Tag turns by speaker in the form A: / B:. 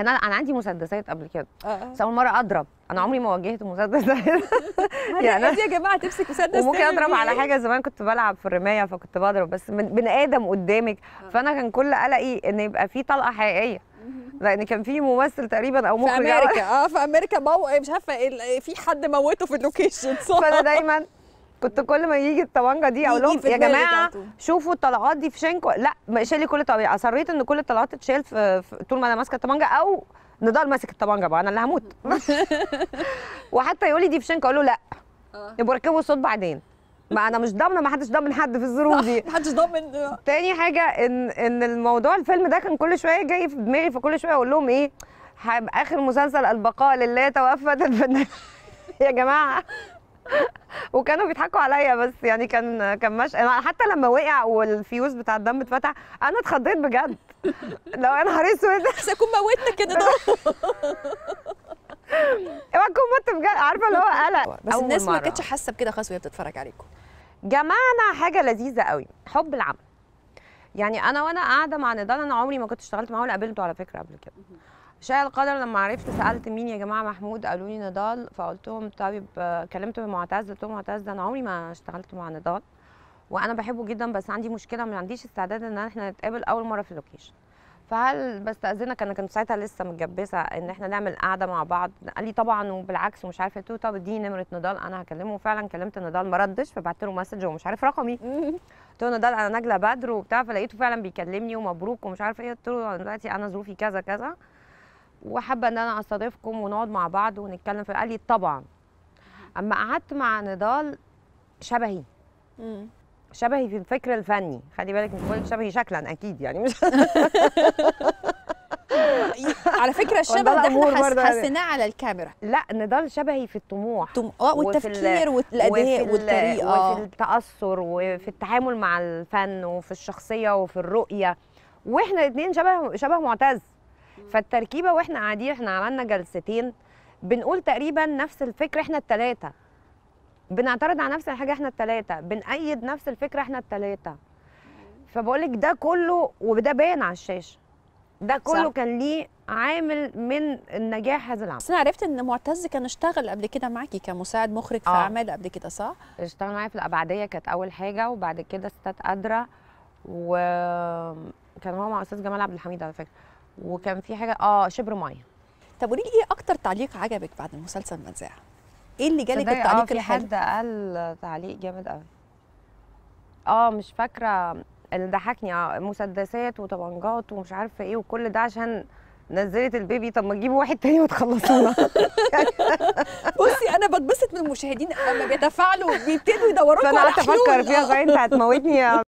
A: كان انا أنا عندي مسدسات قبل كده
B: اه
A: بس اول مره اضرب انا عمري ما واجهت مسدس
B: يعني
A: يعني
B: يا جماعه تمسك مسدس
A: وممكن
B: تعمل
A: اضرب
B: بيه
A: على
B: إيه؟
A: حاجه زمان كنت بلعب في الرمايه فكنت بضرب بس من بني ادم قدامك فانا كان كل قلقي ان يبقى في طلقه حقيقيه لان كان في ممثل تقريبا او
B: في
A: مخرج
B: امريكا اه في امريكا مو... مش عارفه ال- في حد موته في اللوكيشن صح
A: فانا دايما كنت كل ما يجي الطبنجه دي اقول
B: يجي
A: لهم
B: في
A: يا
B: دماغك على
A: جماعه
B: طول.
A: شوفوا الطلقات دي في شنكو لا ما شيلي كل الطلقات اصريت ان كل الطلقات تتشال في في- طول ما انا ماسكه الطبنجه او نضال ماسك الطبنجه بقى انا اللي هموت وحتى يقول لي دي في شنكو اقول له لا
B: آه.
A: يبقوا ركبوا الصوت بعدين ما انا مش ضامنه ما حدش ضامن حد في الظروف دي
B: محدش ضامن
A: تاني حاجه ان ان الموضوع الفيلم ده كان كل شويه جاي في دماغي فكل شويه اقول لهم ايه هيبقى اخر مسلسل البقاء لله توفت الفنان يا جماعه وكانوا بيضحكوا عليا بس يعني كان كان مش أنا حتى لما وقع والفيوز بتاع الدم اتفتح انا اتخضيت بجد لو يا نهار اسود
B: بس اكون موتنا كده ده
A: اوعى تكون مت بجد عارفه اللي هو قلق
B: بس
A: أول
B: الناس ما
A: مرة.
B: كانتش حاسه بكده خالص وهي بتتفرج عليكم
A: جمعنا حاجه لذيذه قوي حب العمل يعني انا وانا قاعده مع نضال انا عمري ما كنت اشتغلت معاه ولا قابلته على فكره قبل كده شاء القدر لما عرفت سالت مين يا جماعه محمود قالوا لي نضال فقلت لهم طيب آه، كلمت معتز قلت لهم معتز ده انا عمري ما اشتغلت مع نضال وانا بحبه جدا بس عندي مشكله ما عنديش استعداد ان احنا نتقابل اول مره في اللوكيشن فهل بستاذنك انا كنت ساعتها لسه متجبسه ان احنا نعمل قعده مع بعض قال لي طبعا وبالعكس ومش عارفه قلت له طب اديني نمره نضال انا هكلمه وفعلا كلمت نضال ما ردش فبعت له مسج ومش عارف رقمي قلت له نضال انا نجله بدر وبتاع فلقيته فعلا بيكلمني ومبروك ومش عارفه ايه قلت له دلوقتي انا ظروفي كذا كذا وحابه ان انا استضيفكم ونقعد مع بعض ونتكلم في قال لي طبعا اما قعدت مع نضال شبهي شبهي في الفكر الفني خلي بالك مش بقولك شبهي شكلا اكيد يعني مش
B: على فكره الشبه
A: والله
B: ده
A: الأمور
B: احنا حس...
A: برضه يعني.
B: حسيناه على الكاميرا
A: لا نضال شبهي في الطموح
B: تم... اه
A: وفي
B: والتفكير
A: ال-
B: والاداء
A: وفي ال-
B: والطريقه
A: وفي التاثر وفي التعامل مع الفن وفي الشخصيه وفي الرؤيه واحنا الاثنين شبه شبه معتز فالتركيبه واحنا قاعدين احنا عملنا جلستين بنقول تقريبا نفس الفكره احنا الثلاثه بنعترض على نفس الحاجه احنا الثلاثه بنأيد نفس الفكره احنا الثلاثه فبقول لك ده كله وده باين على الشاشه ده كله
B: صح.
A: كان ليه عامل من النجاح هذا العمل
B: بس انا عرفت ان معتز كان اشتغل قبل كده معاكي كمساعد مخرج في
A: آه.
B: اعمال قبل كده صح؟
A: اشتغل معايا في الابعديه كانت اول حاجه وبعد كده ستات قادره وكان هو مع استاذ جمال عبد الحميد على فكره وكان في حاجه اه شبر ميه
B: طب قولي لي ايه اكتر تعليق عجبك بعد المسلسل ما اتذاع؟ ايه اللي جالك
A: تصدقي
B: التعليق
A: اه في
B: الحلو؟
A: حد قال تعليق جامد قوي اه مش فاكره اللي ضحكني اه مسدسات وطبنجات ومش عارفه ايه وكل ده عشان نزلت البيبي طب ما تجيبوا واحد تاني وتخلصونا
B: بصي انا بتبسط من المشاهدين لما بيتفاعلوا بيبتدوا يدوروا
A: فانا
B: على
A: قعدت
B: حلول
A: افكر فيها
B: آه.
A: صحيح انت هتموتني يا